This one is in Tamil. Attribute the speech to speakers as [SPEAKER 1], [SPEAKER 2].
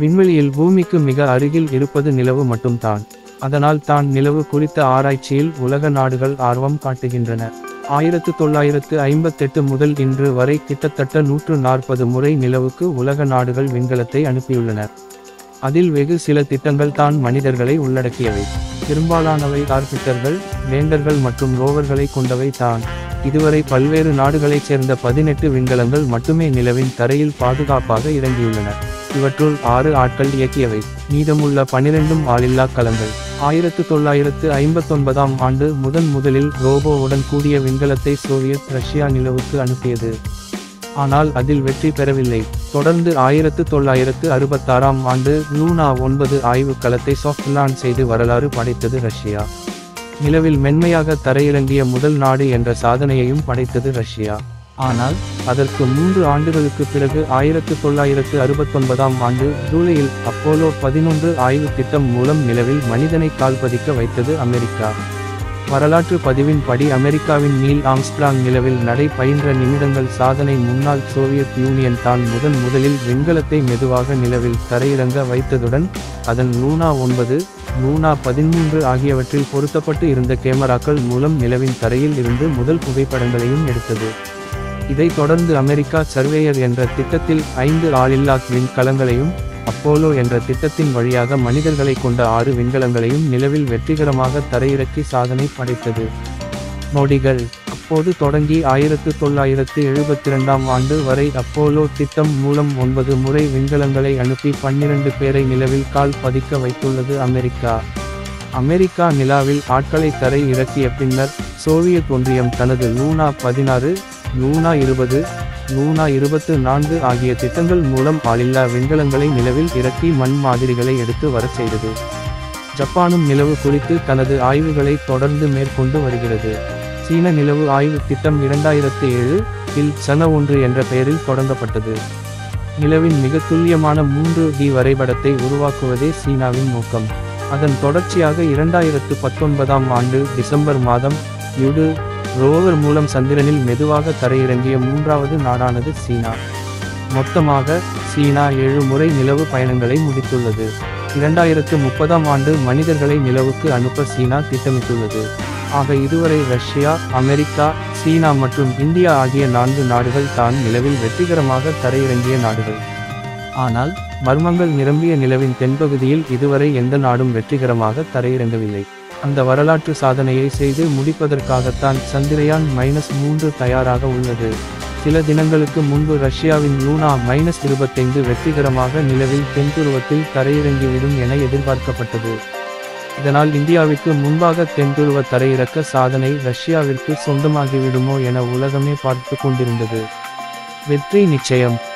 [SPEAKER 1] விண்வெளியில் பூமிக்கு மிக அருகில் இருப்பது நிலவு மட்டும்தான் அதனால் தான் நிலவு குறித்த ஆராய்ச்சியில் உலக நாடுகள் ஆர்வம் காட்டுகின்றன ஆயிரத்து தொள்ளாயிரத்து ஐம்பத்தெட்டு முதல் இன்று வரை கிட்டத்தட்ட நூற்று நாற்பது முறை நிலவுக்கு உலக நாடுகள் விண்கலத்தை அனுப்பியுள்ளன அதில் வெகு சில திட்டங்கள் தான் மனிதர்களை உள்ளடக்கியவை பெரும்பாலானவை ஆர்பிட்டர்கள் லேண்டர்கள் மற்றும் ரோவர்களை கொண்டவை தான் இதுவரை பல்வேறு நாடுகளைச் சேர்ந்த பதினெட்டு விண்கலங்கள் மட்டுமே நிலவின் தரையில் பாதுகாப்பாக இறங்கியுள்ளன இவற்றுள் ஆறு ஆட்கள் இயக்கியவை மீதமுள்ள பனிரெண்டும் ஆளில்லா கலங்கள் ஆயிரத்து தொள்ளாயிரத்து ஐம்பத்தொன்பதாம் ஆண்டு முதன் முதலில் ரோபோவுடன் கூடிய விண்கலத்தை சோவியத் ரஷ்யா நிலவுக்கு அனுப்பியது ஆனால் அதில் வெற்றி பெறவில்லை தொடர்ந்து ஆயிரத்து தொள்ளாயிரத்து அறுபத்தாறாம் ஆண்டு லூனா ஒன்பது ஆய்வு களத்தை சாஃப்ட் லான்ச் செய்து வரலாறு படைத்தது ரஷ்யா நிலவில் மென்மையாக தரையிறங்கிய முதல் நாடு என்ற சாதனையையும் படைத்தது ரஷ்யா ஆனால் அதற்கு மூன்று ஆண்டுகளுக்கு பிறகு ஆயிரத்து தொள்ளாயிரத்து அறுபத்தொன்பதாம் ஆண்டு ஜூலையில் அப்போலோ பதினொன்று ஆய்வு திட்டம் மூலம் நிலவில் மனிதனை கால்பதிக்க வைத்தது அமெரிக்கா வரலாற்று பதிவின் படி அமெரிக்காவின் நீல் ஆம்ஸ்ட்ராங் நிலவில் நடை பயின்ற நிமிடங்கள் சாதனை முன்னாள் சோவியத் யூனியன் தான் முதன் முதலில் விண்கலத்தை மெதுவாக நிலவில் தரையிறங்க வைத்ததுடன் அதன் லூனா ஒன்பது லூனா பதிமூன்று ஆகியவற்றில் பொருத்தப்பட்டு இருந்த கேமராக்கள் மூலம் நிலவின் தரையில் இருந்து முதல் புகைப்படங்களையும் எடுத்தது இதைத் தொடர்ந்து அமெரிக்கா சர்வேயர் என்ற திட்டத்தில் ஐந்து ஆளில்லா விண்கலங்களையும் அப்போலோ என்ற திட்டத்தின் வழியாக மனிதர்களை கொண்ட ஆறு விண்கலங்களையும் நிலவில் வெற்றிகரமாக தரையிறக்கி சாதனை படைத்தது நொடிகள் அப்போது தொடங்கி ஆயிரத்து தொள்ளாயிரத்து எழுபத்தி இரண்டாம் ஆண்டு வரை அப்போலோ திட்டம் மூலம் ஒன்பது முறை விண்கலங்களை அனுப்பி பன்னிரண்டு பேரை நிலவில் கால் பதிக்க வைத்துள்ளது அமெரிக்கா அமெரிக்கா நிலாவில் ஆட்களை தரை இறக்கிய பின்னர் சோவியத் ஒன்றியம் தனது லூனா பதினாறு லூனா இருபது லூனா இருபத்து நான்கு ஆகிய திட்டங்கள் மூலம் ஆளில்லா விண்கலங்களை நிலவில் இறக்கி மண் மாதிரிகளை எடுத்து வரச் செய்தது ஜப்பானும் நிலவு குறித்து தனது ஆய்வுகளை தொடர்ந்து மேற்கொண்டு வருகிறது சீன நிலவு ஆய்வு திட்டம் இரண்டாயிரத்து ஏழு இல் சன ஒன்று என்ற பெயரில் தொடங்கப்பட்டது நிலவின் மிக துல்லியமான மூன்று டி வரைபடத்தை உருவாக்குவதே சீனாவின் நோக்கம் அதன் தொடர்ச்சியாக இரண்டாயிரத்து பத்தொன்பதாம் ஆண்டு டிசம்பர் மாதம் யுடு ரோவர் மூலம் சந்திரனில் மெதுவாக தரையிறங்கிய மூன்றாவது நாடானது சீனா மொத்தமாக சீனா ஏழு முறை நிலவு பயணங்களை முடித்துள்ளது இரண்டாயிரத்து முப்பதாம் ஆண்டு மனிதர்களை நிலவுக்கு அனுப்ப சீனா திட்டமிட்டுள்ளது ஆக இதுவரை ரஷ்யா அமெரிக்கா சீனா மற்றும் இந்தியா ஆகிய நான்கு நாடுகள் தான் நிலவில் வெற்றிகரமாக தரையிறங்கிய நாடுகள் ஆனால் மர்மங்கள் நிரம்பிய நிலவின் தென்பகுதியில் இதுவரை எந்த நாடும் வெற்றிகரமாக தரையிறங்கவில்லை அந்த வரலாற்று சாதனையை செய்து முடிப்பதற்காகத்தான் சந்திரயான் மைனஸ் மூன்று தயாராக உள்ளது சில தினங்களுக்கு முன்பு ரஷ்யாவின் லூனா மைனஸ் இருபத்தைந்து வெற்றிகரமாக நிலவில் தென்துருவத்தில் தரையிறங்கிவிடும் என எதிர்பார்க்கப்பட்டது இதனால் இந்தியாவிற்கு முன்பாக தென்துருவ தரையிறக்க சாதனை ரஷ்யாவிற்கு சொந்தமாகிவிடுமோ என உலகமே பார்த்து கொண்டிருந்தது வெற்றி நிச்சயம்